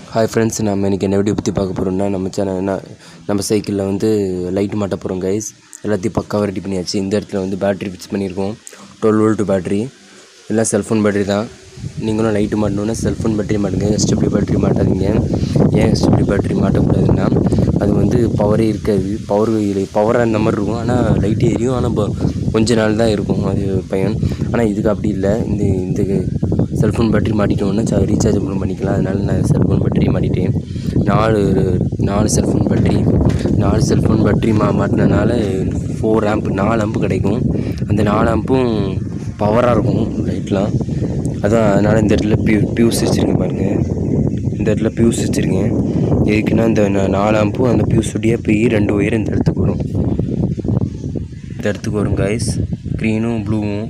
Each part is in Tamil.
ஹாய் ஃப்ரெண்ட்ஸ் நம்ம இன்றைக்கி என்ன வீடியோ பற்றி பார்க்க போகிறோம்னா நம்ம சேனல் என்ன நம்ம சைக்கிளில் வந்து லைட் மாட்ட போகிறோம் கைஸ் எல்லாத்தையும் பக்காவாக ரெடி பண்ணியாச்சு இந்த இடத்துல வந்து பேட்டரி ஃபிக்ஸ் பண்ணியிருக்கோம் டுவெல் வோல்ட் பேட்டரி எல்லாம் செல்ஃபோன் பேட்டரி தான் நீங்களும் லைட்டு மாட்டணுன்னா செல்ஃபோன் பேட்டரி மாட்டுங்க எஸ்டபிள்யூ பேட்டரி மாட்டாதீங்க ஏன் எஸ்டபிள்யூ பேட்டரி மாட்டக்கூடாதுன்னா அது வந்து பவரே இருக்காது பவர் பவராக இந்த மாதிரி இருக்கும் ஆனால் லைட்டு எரியும் ஆனால் இப்போ கொஞ்ச நாள் தான் இருக்கும் அது பயன் ஆனால் இதுக்கு அப்படி இல்லை இந்த இந்த செல்ஃபோன் பேட்டரி மாட்டிட்டோம்னா ச ரீசார்ஜபிளும் பண்ணிக்கலாம் அதனால நான் செல்ஃபோன் பேட்டரி மாட்டிட்டேன் நாலு நாலு செல்ஃபோன் பேட்டரி நாலு செல்ஃபோன் பேட்டரி மா மாட்டினனால ஃபோர் ஆம்ப் நாலு ஆம்ப் கிடைக்கும் அந்த நாலு ஆம்பும் பவராக இருக்கும் லைட்லாம் அதான் அதனால் இந்த இடத்துல பியூ பியூஸ் வச்சுருக்கேன் பாருங்கள் இந்த இடத்துல பியூஸ் வச்சுருக்கேன் எதுக்குன்னா இந்த நா- நாலு ஆம்பும் அந்த பியூஸுடைய போய் ரெண்டு ஒயர் இந்த இடத்துக்கு வரும் இந்த இடத்துக்கு வரும் கைஸ் க்ரீனும் ப்ளூவும்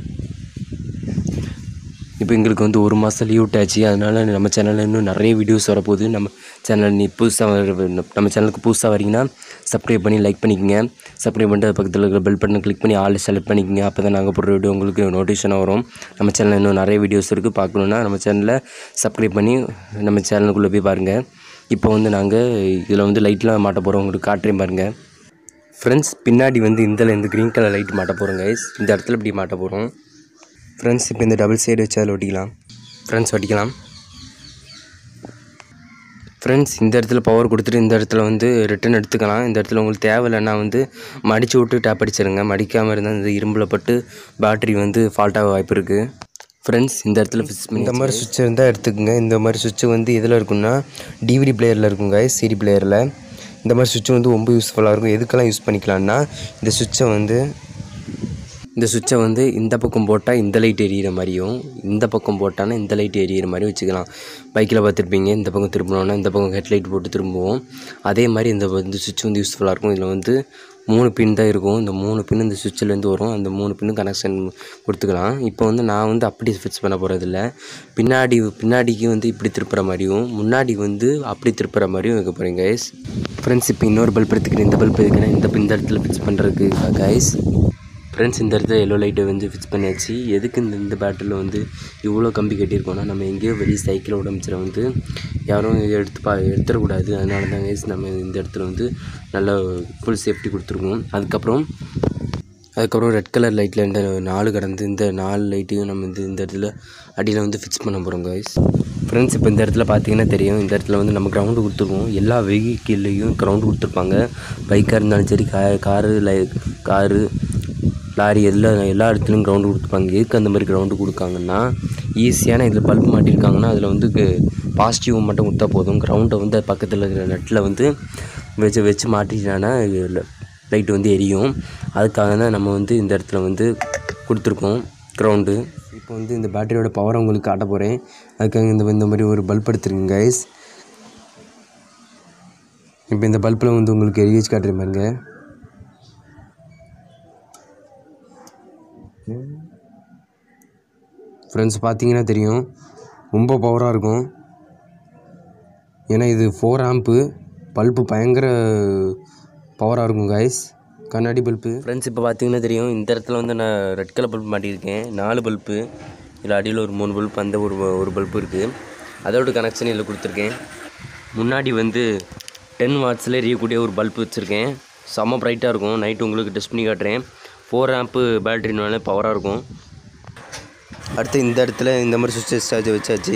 இப்போ எங்களுக்கு வந்து ஒரு மாதம் லீவ் விட்டாச்சு அதனால் நம்ம சேனலில் இன்னும் நிறைய வீடியோஸ் வரப்போகுது நம்ம சேனல் நீ புதுசாக நம்ம சேனலுக்கு புதுசாக வரீங்கன்னா சப்ஸ்கிரைப் பண்ணி லைக் பண்ணிக்கங்க சப்ஸ்கிரைப் பண்ணிட்டு அது பக்கத்தில் இருக்கிற பெல் பட்டனை கிளிக் பண்ணி ஆல் செலக்ட் பண்ணிக்கங்க அப்போ தான் நாங்கள் போடுற வீடியோ உங்களுக்கு நோட்டிஃபிகேஷனாக வரும் நம்ம சேனலில் இன்னும் நிறைய வீடியோஸ் இருக்குது பார்க்கணுன்னா நம்ம சேனலில் சப்ஸ்கிரைப் பண்ணி நம்ம சேனலுக்குள்ளே போய் பாருங்கள் இப்போ வந்து நாங்கள் இதில் வந்து லைட்லாம் மாட்ட போகிறோம் உங்களுக்கு காட்டுறேன் பாருங்கள் ஃப்ரெண்ட்ஸ் பின்னாடி வந்து இதில் இந்த க்ரீன் கலர் லைட் மாட்ட போகிறோம் கைஸ் இந்த இடத்துல இப்படி மாட்ட போகிறோம் ஃப்ரெண்ட்ஸ் இப்போ இந்த டபுள் சைடு வச்சு அதில் ஒட்டிக்கலாம் ஃப்ரெண்ட்ஸ் ஒட்டிக்கலாம் ஃப்ரெண்ட்ஸ் இந்த இடத்துல பவர் கொடுத்துட்டு இந்த இடத்துல வந்து ரிட்டன் எடுத்துக்கலாம் இந்த இடத்துல உங்களுக்கு தேவையில்லைன்னா வந்து மடிச்சு விட்டு டேப் அடிச்சிருங்க மடிக்காமல் இருந்தால் இந்த இரும்பில் பட்டு பேட்டரி வந்து ஃபால்ட் ஆக வாய்ப்பு இருக்குது ஃப்ரெண்ட்ஸ் இந்த இடத்துல ஃபிக்ஸ் பண்ணி இந்த மாதிரி சுவிட்ச் இருந்தால் எடுத்துக்கோங்க இந்த மாதிரி சுவிட்ச் வந்து எதில் இருக்குன்னா டிவிடி பிளேயரில் இருக்குங்க சிடி பிளேயரில் இந்த மாதிரி சுவிட்ச் வந்து ரொம்ப யூஸ்ஃபுல்லாக இருக்கும் எதுக்கெல்லாம் யூஸ் பண்ணிக்கலாம்னா இந்த சுவிட்சை வந்து இந்த சுவிட்சை வந்து இந்த பக்கம் போட்டால் இந்த லைட் எரியிற மாதிரியும் இந்த பக்கம் போட்டானா இந்த லைட் எரியிற மாதிரி வச்சுக்கலாம் பைக்கில் பார்த்துருப்பீங்க இந்த பக்கம் திரும்பினோன்னா இந்த பக்கம் ஹெட்லைட் போட்டு திரும்புவோம் அதே மாதிரி இந்த இந்த சுவிட்ச் வந்து யூஸ்ஃபுல்லாக இருக்கும் இதில் வந்து மூணு பின் தான் இருக்கும் இந்த மூணு பின் இந்த சுவிட்சிலேருந்து வரும் அந்த மூணு பின்னு கனெக்ஷன் கொடுத்துக்கலாம் இப்போ வந்து நான் வந்து அப்படி ஃபிக்ஸ் பண்ண போகிறதில்ல பின்னாடி பின்னாடிக்கு வந்து இப்படி திருப்புற மாதிரியும் முன்னாடி வந்து அப்படி திருப்புற மாதிரியும் வைக்க போகிறேன் கைஸ் ஃப்ரெண்ட்ஸ் இப்போ இன்னொரு பல்ப் எடுத்துக்கிறேன் இந்த பல்ப் எதுக்குன்னா இந்த இந்த இடத்துல ஃபிக்ஸ் பண்ணுறதுக்கு கைஸ் ஃப்ரெண்ட்ஸ் இந்த இடத்துல எல்லோ லைட்டை வந்து ஃபிக்ஸ் பண்ணியாச்சு எதுக்கு இந்த இந்த பேட்டரியில் வந்து இவ்வளோ கம்பி கட்டியிருக்கோம்னா நம்ம எங்கேயோ வெளியே சைக்கிள் உடம்பிச்சிட வந்து யாரும் எடுத்து பா எடுத்துடக்கூடாது அதனால தான் guys நம்ம இந்த இடத்துல வந்து நல்ல ஃபுல் சேஃப்டி கொடுத்துருக்கோம் அதுக்கப்புறம் அதுக்கப்புறம் ரெட் கலர் லைட்டில் இந்த நாலு கடந்து இந்த நாலு லைட்டையும் நம்ம இந்த இந்த இடத்துல அடியில் வந்து ஃபிக்ஸ் பண்ண போகிறோம் guys ஃப்ரெண்ட்ஸ் இப்போ இந்த இடத்துல பார்த்தீங்கன்னா தெரியும் இந்த இடத்துல வந்து நம்ம கிரவுண்டு கொடுத்துருக்கோம் எல்லா வெஹிக்கிள்லேயும் கிரவுண்டு கொடுத்துருப்பாங்க பைக்காக இருந்தாலும் சரி கா காரு லை காரு லாரி எல்லா எல்லா இடத்துலையும் கிரவுண்டு கொடுத்துருப்பாங்க எதுக்கு அந்த மாதிரி கிரவுண்டு கொடுக்காங்கன்னா ஈஸியான இதில் பல்ப் மாட்டியிருக்காங்கன்னா அதில் வந்து பாசிட்டிவ் மட்டும் கொடுத்தா போதும் கிரவுண்டை வந்து அது பக்கத்தில் இருக்கிற நெட்டில் வந்து வச்சு வச்சு மாட்டிட்டானா லைட் வந்து எரியும் அதுக்காக தான் நம்ம வந்து இந்த இடத்துல வந்து கொடுத்துருக்கோம் கிரவுண்டு இப்போ வந்து இந்த பேட்டரியோட பவரை உங்களுக்கு காட்ட போகிறேன் அதுக்காக இந்த இந்த மாதிரி ஒரு பல்ப் எடுத்துருங்க கைஸ் இப்போ இந்த பல்பில் வந்து உங்களுக்கு எரிச்சு காட்டுறேன் பாருங்க ஃப்ரெண்ட்ஸ் பார்த்தீங்கன்னா தெரியும் ரொம்ப பவராக இருக்கும் ஏன்னா இது ஃபோர் ஆம்ப்பு பல்ப்பு பயங்கர பவராக இருக்கும் கைஸ் கண்ணாடி பல்ப்பு ஃப்ரெண்ட்ஸ் இப்போ பார்த்தீங்கன்னா தெரியும் இந்த இடத்துல வந்து நான் ரெட் கலர் பல்ப் மாட்டியிருக்கேன் நாலு பல்ப்பு இதில் அடியில் ஒரு மூணு பல்ப் அந்த ஒரு ஒரு பல்ப்பு இருக்குது அதோட கனெக்ஷன் இதில் கொடுத்துருக்கேன் முன்னாடி வந்து டென் வாட்ஸில் எரியக்கூடிய ஒரு பல்ப் வச்சுருக்கேன் செம்ம ப்ரைட்டாக இருக்கும் நைட்டு உங்களுக்கு டெஸ்ட் பண்ணி காட்டுறேன் ஃபோர் ஆம்ப்பு பேட்டரினால பவராக இருக்கும் அடுத்து இந்த இடத்துல இந்த மாதிரி சுவிட்ச் சார்ஜ் வச்சாச்சு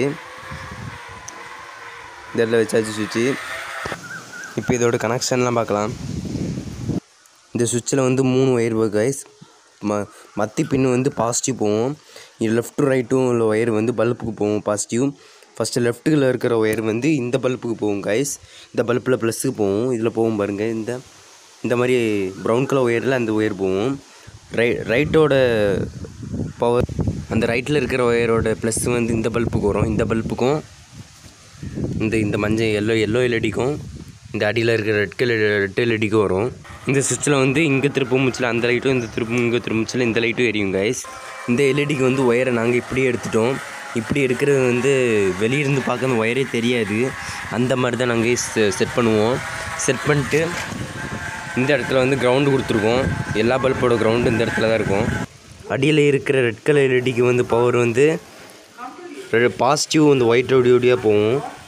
இந்த இடத்துல வச்சாச்சு சுவிட்சு இப்போ இதோட கனெக்ஷன்லாம் பார்க்கலாம் இந்த சுவிட்சில் வந்து மூணு ஒயர் கைஸ் ம மத்தி பின்னு வந்து பாசிட்டிவ் போகும் இது லெஃப்ட் ரைட்டும் உள்ள ஒயர் வந்து பல்புக்கு போகும் பாசிட்டிவ் ஃபஸ்ட்டு லெஃப்ட்டில் இருக்கிற ஒயர் வந்து இந்த பல்புக்கு போகும் கைஸ் இந்த பல்பில் ப்ளஸ்ஸுக்கு போகும் இதில் போகும் பாருங்கள் இந்த இந்த மாதிரி ப்ரௌன் கலர் ஒயரில் அந்த ஒயர் போகும் ரை ரைட்டோட பவர் அந்த ரைட்டில் இருக்கிற ஒயரோட ப்ளஸ் வந்து இந்த பல்புக்கு வரும் இந்த பல்புக்கும் இந்த இந்த மஞ்சள் எல்லோ எல்லோ எல்இடிக்கும் இந்த அடியில் இருக்கிற ரெட் கலர் ரெட் எல்இடிக்கும் வரும் இந்த சுவிட்சில் வந்து இங்கே திருப்பும் முச்சில் அந்த லைட்டும் இந்த திருப்பும் இங்கே திரும்பிச்சில் இந்த லைட்டும் எரியும் கைஸ் இந்த எல்இடிக்கு வந்து ஒயரை நாங்கள் இப்படியே எடுத்துட்டோம் இப்படி எடுக்கிறது வந்து வெளியிருந்து பார்க்க அந்த ஒயரே தெரியாது அந்த மாதிரி தான் நாங்கள் செட் பண்ணுவோம் செட் பண்ணிட்டு இந்த இடத்துல வந்து கிரவுண்டு கொடுத்துருக்கோம் எல்லா பல்போட கிரவுண்டு இந்த இடத்துல தான் இருக்கும் அடியில் இருக்கிற ரெட் கலர் எல்இடிக்கு வந்து பவர் வந்து பாசிட்டிவ் வந்து ஒயிட் ஒடி ஒடியாக போகும்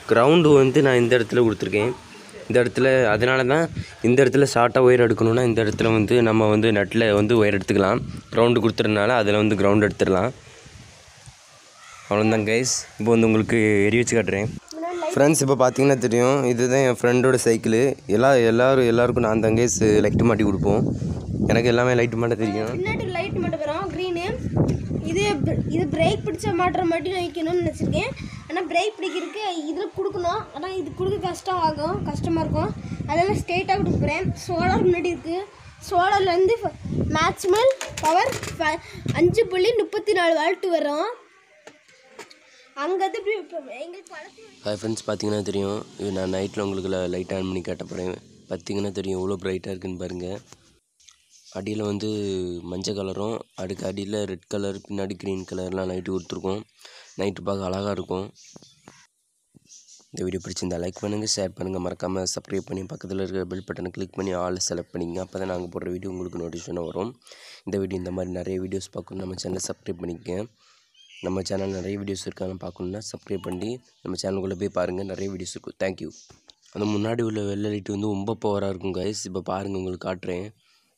கிரவுண்டு வந்து நான் இந்த இடத்துல கொடுத்துருக்கேன் இந்த இடத்துல அதனால தான் இந்த இடத்துல ஷார்ட்டாக ஒயர் எடுக்கணும்னா இந்த இடத்துல வந்து நம்ம வந்து நட்டில் வந்து ஒயர் எடுத்துக்கலாம் கிரவுண்டு கொடுத்துறதுனால அதில் வந்து கிரவுண்ட் எடுத்துடலாம் அவ்வளோதான் கைஸ் இப்போ வந்து உங்களுக்கு எரி வச்சு காட்டுறேன் ஃப்ரெண்ட்ஸ் இப்போ பார்த்தீங்கன்னா தெரியும் இதுதான் என் ஃப்ரெண்டோட சைக்கிள் எல்லா எல்லோரும் எல்லாருக்கும் நான் தான் கைஸ் லைட்டு மாட்டி கொடுப்போம் எனக்கு எல்லாமே லைட்டு மாட்ட தெரியும் பின்னாடி லைட் மட்டும் வரும் க்ரீனு இது br- இது பிரேக் பிடிச்ச மாட்டுற மட்டும் வைக்கணும்னு நினச்சிருக்கேன் ஆனால் பிரேக் பிடிக்கிறதுக்கு இதில் கொடுக்கணும் ஆனால் இது கொடுக்க கஷ்டம் ஆகும் கஷ்டமாக இருக்கும் அதெல்லாம் ஸ்ட்ரெயிட்டாக கொடுக்க போகிறேன் சோலார் முன்னாடி இருக்குது சோலார்லேருந்து மேக்ஸிமம் பவர் அஞ்சு புள்ளி முப்பத்தி நாலு வால்ட்டு வரும் அங்கேருந்து இப்படி இப்போ எங்களுக்கு வளர்த்து ஹாய் ஃப்ரெண்ட்ஸ் பார்த்தீங்கன்னா தெரியும் இது நான் நைட்டில் உங்களுக்கு லைட் ஆன் பண்ணி காட்ட போகிறேன் பார்த்தீங்கன்னா தெரியும் எவ்வளோ ப்ரைட்டாக இருக்குன்னு பாருங்கள் அடியில் வந்து மஞ்சள் கலரும் அதுக்கு அடியில் ரெட் கலர் பின்னாடி க்ரீன் கலர்லாம் லைட்டு கொடுத்துருக்கோம் நைட்டு பார்க்க அழகாக இருக்கும் இந்த வீடியோ பிடிச்சிருந்தா லைக் பண்ணுங்கள் ஷேர் பண்ணுங்கள் மறக்காமல் சப்ஸ்கிரைப் பண்ணி பக்கத்தில் இருக்கிற பெல் பட்டனை கிளிக் பண்ணி ஆல் செலக்ட் பண்ணிங்க அப்போ தான் நாங்கள் போடுற வீடியோ உங்களுக்கு நோட்டிஃபிகேஷனாக வரும் இந்த வீடியோ இந்த மாதிரி நிறைய வீடியோஸ் பார்க்கணும் நம்ம சேனலை சப்ஸ்கிரைப் பண்ணிக்கங்க நம்ம சேனல் நிறைய வீடியோஸ் இருக்காங்க பார்க்கணுன்னா சப்ஸ்கிரைப் பண்ணி நம்ம சேனலுக்குள்ளே போய் பாருங்கள் நிறைய வீடியோஸ் இருக்கும் தேங்க்யூ அந்த முன்னாடி உள்ள வெள்ளை லைட் வந்து ரொம்ப பவராக இருக்கும் கைஸ் இப்போ பாருங்கள் உங்களுக்கு காட்டுறேன்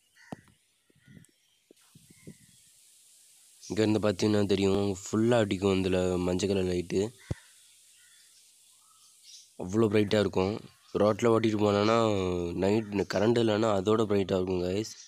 இங்கேருந்து பார்த்தீங்கன்னா தெரியும் ஃபுல்லாக அடிக்கும் இதில் மஞ்சள் கலர் லைட்டு அவ்வளோ ப்ரைட்டாக இருக்கும் ரோட்டில் ஓட்டிகிட்டு போனோன்னா நைட் கரண்ட் இல்லைன்னா அதோட ப்ரைட்டாக இருக்கும் கைஸ்